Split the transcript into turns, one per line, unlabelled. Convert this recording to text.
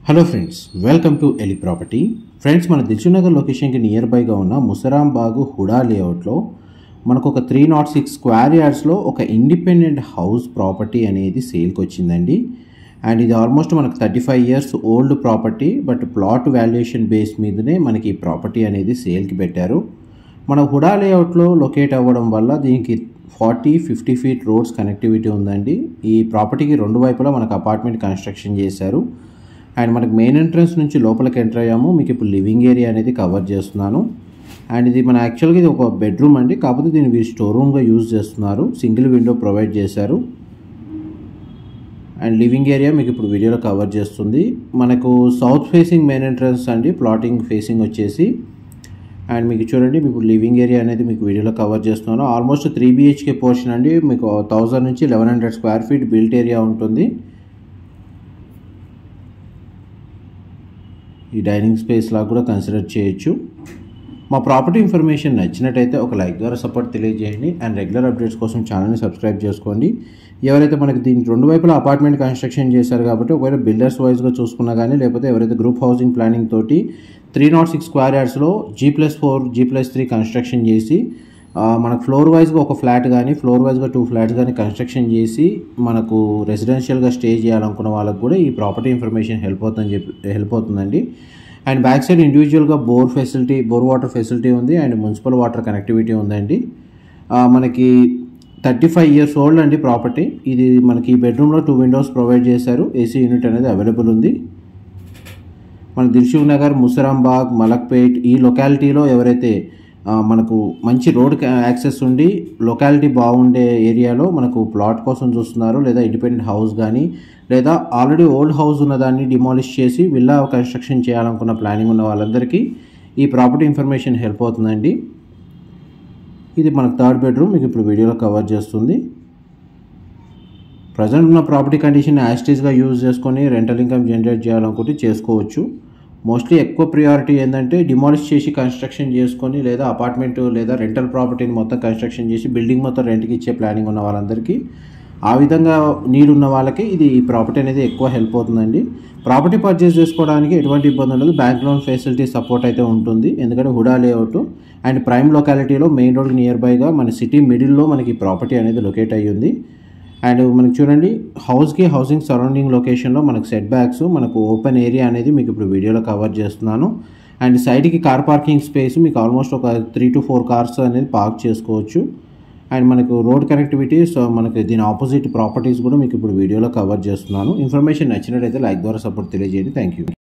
hello friends welcome to ఎలి property friends మన దిల్సునగర్ లొకేషన్కి నియర్ బైగా ఉన్న ముసరాం బాగు హుడా లేఅవుట్లో మనకు ఒక త్రీ నాట్ సిక్స్ స్క్వేర్ యార్డ్స్లో ఒక ఇండిపెండెంట్ హౌస్ ప్రాపర్టీ అనేది సేల్కి వచ్చిందండి అండ్ ఇది ఆల్మోస్ట్ మనకు thirty five years old property but plot valuation base మీదనే మనకి ఈ ప్రాపర్టీ అనేది సేల్కి పెట్టారు మన హుడా లేఅవుట్లో లొకేట్ అవ్వడం వల్ల దీనికి forty fifty feet roads connectivity ఉందండి ఈ ప్రాపర్టీకి రెండు వైపులా మనకు అపార్ట్మెంట్ కన్స్ట్రక్షన్ చేశారు అండ్ మనకి మెయిన్ ఎంట్రన్స్ నుంచి లోపలికి ఎంటర్ అయ్యాము మీకు ఇప్పుడు లివింగ్ ఏరియా అనేది కవర్ చేస్తున్నాను అండ్ ఇది మన యాక్చువల్గా ఇది ఒక బెడ్రూమ్ అండి కాకపోతే దీన్ని వీరు స్టోర్ రూమ్గా యూజ్ చేస్తున్నారు సింగిల్ విండో ప్రొవైడ్ చేశారు అండ్ లివింగ్ ఏరియా మీకు ఇప్పుడు వీడియోలో కవర్ చేస్తుంది మనకు సౌత్ ఫేసింగ్ మెయిన్ ఎంట్రన్స్ అండి ప్లాటింగ్ ఫేసింగ్ వచ్చేసి అండ్ మీకు చూడండి మీకు లివింగ్ ఏరియా అనేది మీకు వీడియోలో కవర్ చేస్తున్నాను ఆల్మోస్ట్ త్రీ బిహెచ్కే పోర్షన్ అండి మీకు థౌజండ్ నుంచి eleven hundred square feet built area ఉంటుంది ఈ డైనింగ్ స్పేస్ లాగా కూడా కన్సిడర్ చేయొచ్చు మా ప్రాపర్టీ ఇన్ఫర్మేషన్ నచ్చినట్టయితే ఒక లైక్ ద్వారా సపోర్ట్ తెలియజేయండి అండ్ రెగ్యులర్ అప్డేట్స్ కోసం ఛానల్ని సబ్స్క్రైబ్ చేసుకోండి ఎవరైతే మనకి దీనికి రెండు వైపులా అపార్ట్మెంట్ కన్స్ట్రక్షన్ చేశారు కాబట్టి ఒకవేళ బిల్డర్స్ వైజ్గా చూసుకున్నా కానీ లేకపోతే ఎవరైతే గ్రూప్ హౌసింగ్ ప్లానింగ్ తోటి త్రీ నాట్ సిక్స్ స్క్వేర్ యార్డ్స్లో G plus four G plus three construction చేసి మనకు ఫ్లోర్ వైజ్గా ఒక ఫ్లాట్ కానీ ఫ్లోర్ వైజ్గా టూ ఫ్లాట్స్ కానీ కన్స్ట్రక్షన్ చేసి మనకు రెసిడెన్షియల్గా స్టే చేయాలనుకున్న వాళ్ళకు కూడా ఈ ప్రాపర్టీ ఇన్ఫర్మేషన్ హెల్ప్ అవుతుందని చెప్పి హెల్ప్ అవుతుందండి అండ్ బ్యాక్ సైడ్ ఇండివిజువల్గా bore facility bore water facility ఉంది అండ్ మున్సిపల్ వాటర్ కనెక్టివిటీ ఉందండి మనకి థర్టీ ఫైవ్ ఇయర్స్ ఓల్డ్ అండి ప్రాపర్టీ ఇది మనకి ఈ బెడ్రూమ్లో టూ విండోస్ ప్రొవైడ్ చేశారు ఏసీ యూనిట్ అనేది అవైలబుల్ ఉంది మన దిల్షుక్ నగర్ ముసరాంబాగ్ మలక్పేట్ ఈ లొకాలిటీలో ఎవరైతే మనకు మంచి రోడ్ యాక్సెస్ ఉండి లొకాలిటీ బాగుండే ఏరియాలో మనకు ప్లాట్ కోసం చూస్తున్నారు లేదా ఇండిపెండెంట్ హౌస్ కానీ లేదా ఆల్రెడీ ఓల్డ్ హౌస్ ఉన్నదాన్ని డిమాలిష్ చేసి విల్లా కన్స్ట్రక్షన్ చేయాలనుకున్న ప్లానింగ్ ఉన్న వాళ్ళందరికీ ఈ ప్రాపర్టీ ఇన్ఫర్మేషన్ హెల్ప్ అవుతుందండి ఇది మనకు థర్డ్ బెడ్రూమ్ మీకు ఇప్పుడు వీడియోలో కవర్ చేస్తుంది ప్రజెంట్ ఉన్న ప్రాపర్టీ కండిషన్ యాస్టీస్గా యూజ్ చేసుకొని రెంటల్ ఇన్కమ్ జనరేట్ చేయాలనుకుంటే చేసుకోవచ్చు మోస్ట్లీ ఎక్కువ ప్రియారిటీ ఏంటంటే డిమాలిష్ చేసి కన్స్ట్రక్షన్ చేసుకొని లేదా అపార్ట్మెంట్ లేదా రెంటల్ ప్రాపర్టీని మొత్తం కన్స్ట్రక్షన్ చేసి బిల్డింగ్ మొత్తం రెంట్కి ఇచ్చే ప్లానింగ్ ఉన్న వాళ్ళందరికీ ఆ విధంగా నీడ్ ఉన్న వాళ్ళకి ఇది ఈ ప్రాపర్టీ అనేది ఎక్కువ హెల్ప్ అవుతుందండి ప్రాపర్టీ పర్చేస్ చేసుకోవడానికి ఎటువంటి ఇబ్బంది ఉండదు బ్యాంక్ లోన్ ఫెసిలిటీ సపోర్ట్ అయితే ఉంటుంది ఎందుకంటే హుడా లేఅవుట్ అండ్ ప్రైమ్ లొకాలిటీలో మెయిన్ రోడ్ నియర్ బైగా మన సిటీ మిడిల్లో మనకి ప్రాపర్టీ అనేది లొకేట్ అయ్యింది అండ్ మనకి చూడండి హౌస్కి హౌసింగ్ సరౌండింగ్ లొకేషన్లో మనకు సెట్ బ్యాక్స్ మనకు ఓపెన్ ఏరియా అనేది మీకు ఇప్పుడు వీడియోలో కవర్ చేస్తున్నాను అండ్ సైడ్కి కార్ పార్కింగ్ స్పేస్ మీకు ఆల్మోస్ట్ ఒక త్రీ టు ఫోర్ కార్స్ అనేది పార్క్ చేసుకోవచ్చు అండ్ మనకు రోడ్ కనెక్టివిటీ సో మనకి దీని ఆపోజిట్ ప్రాపర్టీస్ కూడా మీకు ఇప్పుడు వీడియోలో కవర్ చేస్తున్నాను ఇన్ఫర్మేషన్ నచ్చినట్టయితే లైక్ ద్వారా సపోర్ట్ తెలియజేయండి థ్యాంక్ యూ